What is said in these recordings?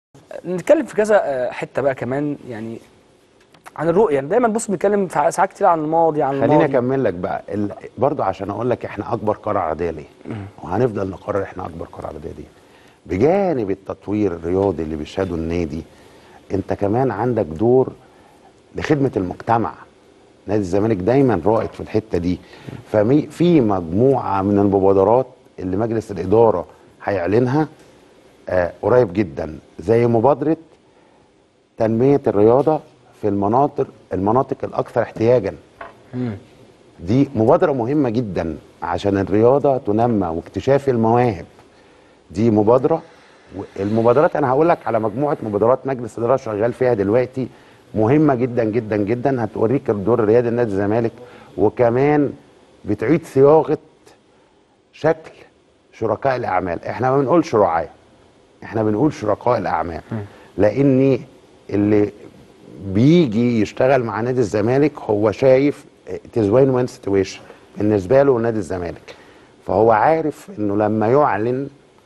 نتكلم في كذا آه، حته بقى كمان يعني عن الرؤيه دايما بص بنتكلم في ساعات كتير عن الماضي عن خليني الماضي اكمل لك بقى ال... برضو عشان اقول لك احنا اكبر قاره عربيه ليه وهنفضل نقرر احنا اكبر قاره عربيه ليه بجانب التطوير الرياضي اللي بيشهده النادي انت كمان عندك دور لخدمه المجتمع نادي الزمالك دايما رائد في الحته دي ففي مجموعه من المبادرات اللي مجلس الاداره هيعلنها آه قريب جدا زي مبادره تنميه الرياضه في المناطق المناطق الاكثر احتياجا دي مبادره مهمه جدا عشان الرياضه تنمى واكتشاف المواهب دي مبادره المبادرات انا هقول لك على مجموعه مبادرات مجلس اداره شغال فيها دلوقتي مهمه جدا جدا جدا هتوريك الدور الريادي لنادي الزمالك وكمان بتعيد صياغه شكل شركاء الاعمال احنا ما بنقولش رعاه احنا بنقول شركاء الاعمال لان اللي بيجي يشتغل مع نادي الزمالك هو شايف تزوين وين سيتويشن بالنسبه له نادي الزمالك فهو عارف انه لما يعلن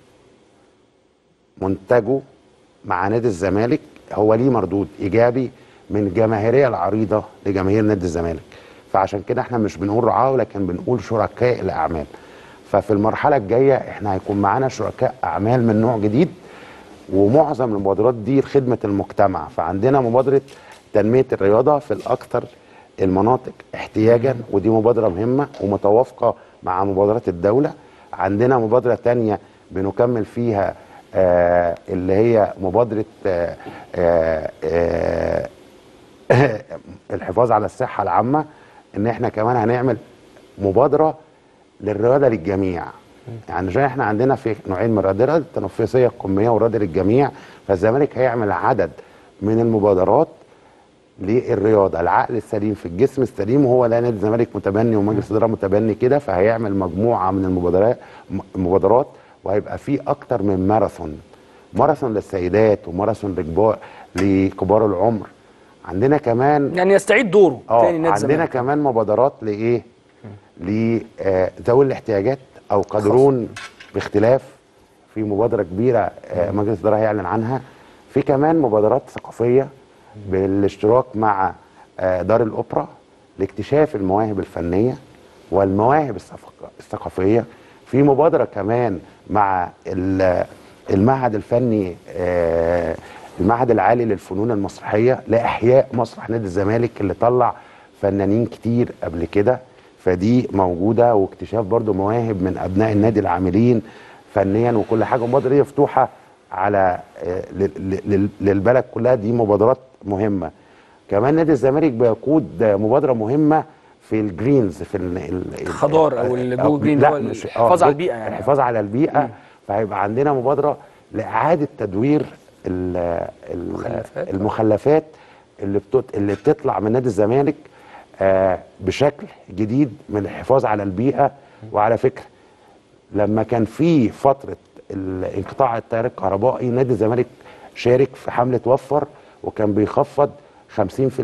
منتجه مع نادي الزمالك هو ليه مردود ايجابي من الجماهيريه العريضه لجماهير نادي الزمالك فعشان كده احنا مش بنقول رعاه ولكن بنقول شركاء الاعمال ففي المرحله الجايه احنا هيكون معانا شركاء اعمال من نوع جديد ومعظم المبادرات دي لخدمه المجتمع فعندنا مبادره تنميه الرياضه في الاكثر المناطق احتياجا ودي مبادره مهمه ومتوافقه مع مبادرات الدوله عندنا مبادره تانية بنكمل فيها آه اللي هي مبادره آه آه آه الحفاظ على الصحه العامه ان احنا كمان هنعمل مبادره للرياضه للجميع يعني عشان احنا عندنا في نوعين من الرياضه الرياضه التنفسيه القميه والرياضه للجميع فالزمالك هيعمل عدد من المبادرات للرياضه العقل السليم في الجسم السليم وهو لا نادي الزمالك متبني ومجلس اداره متبني كده فهيعمل مجموعه من المبادرات المبادرات وهيبقى في اكتر من ماراثون ماراثون للسيدات وماراثون لكبار لكبار العمر عندنا كمان يعني يستعيد دوره اه تاني نادي عندنا الزمالك كمان مبادرات لايه لذوي الاحتياجات او قادرون باختلاف في مبادره كبيره آه، مجلس الاداره هيعلن عنها في كمان مبادرات ثقافيه بالاشتراك مع آه، دار الاوبرا لاكتشاف المواهب الفنيه والمواهب الثقاف- الثقافيه في مبادره كمان مع ال- المعهد الفني آه، المعهد العالي للفنون المسرحيه لاحياء مسرح نادي الزمالك اللي طلع فنانين كتير قبل كده فدي موجوده واكتشاف برضو مواهب من ابناء النادي العاملين فنيا وكل حاجه المبادره دي مفتوحه على آه، لل- لل- للبلد كلها دي مبادرات مهمه كمان نادي الزمالك بيقود آه، مبادره مهمه في الجرينز في ال- ال- الخضار أو اللي جوه جرين لا اللي هو مش- الحفاظ آه، على البيئة يعني. الحفاظ على البيئه فهيبقى عندنا مبادره لاعاده تدوير ال- ال- المخلفات. المخلفات اللي بتط... اللي بتطلع من نادي الزمالك آه بشكل جديد من الحفاظ على البيئه وعلى فكره لما كان في فتره ال- انقطاع التيار الكهربائي نادي الزمالك شارك في حمله وفر وكان بيخفض 50%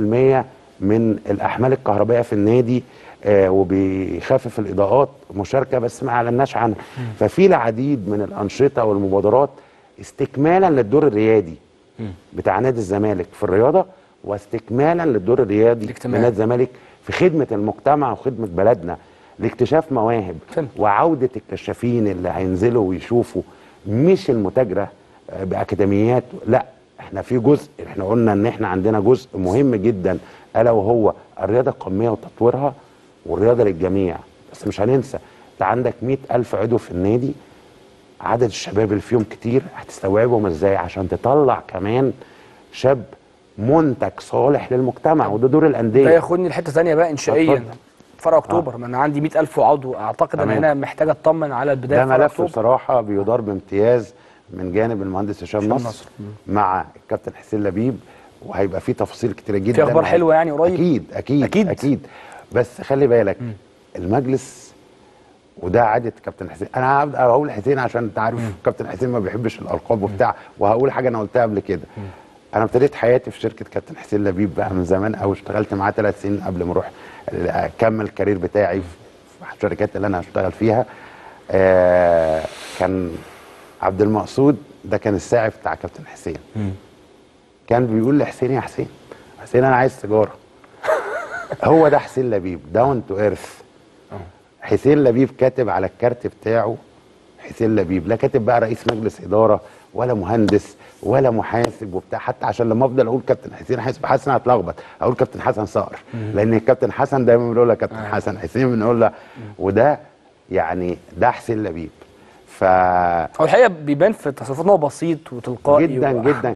من الاحمال الكهربائيه في النادي آه وبيخفف الاضاءات مشاركه بس ما اعلناش عنها ففي العديد من الانشطه والمبادرات استكمالا للدور الريادي بتاع نادي الزمالك في الرياضه واستكمالا للدور الريادي الاجتماعي. لنادي الزمالك في خدمه المجتمع وخدمه بلدنا لاكتشاف مواهب فهمت. وعوده الكشافين اللي هينزلوا ويشوفوا مش المتاجره آه، باكاديميات لا احنا في جزء احنا قلنا ان احنا عندنا جزء مهم جدا الا وهو الرياضه القوميه وتطويرها والرياضه للجميع بس مش هننسى انت عندك مئة ألف عضو في النادي عدد الشباب اللي فيهم كتير هتستوعبهم ازاي عشان تطلع كمان شاب منتج صالح للمجتمع وده دور ده الانديه ياخدني لحته ثانيه بقى انشائيا اتفضل. فرع اكتوبر ما انا عندي 100000 عضو اعتقد ان تمام. هنا محتاج اطمن على البدايه ده في فرع ملف اكتوبر بصراحه بيدار بامتياز من جانب المهندس هشام هشام نصر, نصر. مع الكابتن حسين لبيب وهيبقى فيه تفاصيل كتيره جدا في أخبار حلوة يعني قريب؟ اكيد اكيد أكيد. اكيد بس خلي بالك المجلس وده عاده كابتن حسين انا هبدا هقول حسين عشان انت عارف كابتن حسين ما بيحبش الالقاب وبتاع وهقول حاجه انا قلتها قبل كده انا ابتديت حياتي في شركه كابتن حسين لبيب بقى من زمان او اشتغلت معاه ثلاث سنين قبل ما اروح اكمل الكارير بتاعي في الشركات اللي انا هشتغل فيها آه كان عبد المقصود ده كان الساعي بتاع كابتن حسين كان بيقول لحسين يا حسين حسين انا عايز سيجاره هو ده حسين لبيب داون تو ايرث حسين لبيب كاتب على الكارت بتاعه حسين لبيب لا كاتب بقى رئيس مجلس اداره ولا مهندس ولا محاسب وبتاع حتى عشان لما افضل اقول كابتن حسين حسب حسن هتلخبط اقول كابتن حسن صقر لان الكابتن حسن دايما بنقول له كابتن حسن حسين بنقول له وده يعني ده حسين لبيب ف هو الحقيقه بيبان في تصرفاته ان هو بسيط وتلقائي جدا و- جدا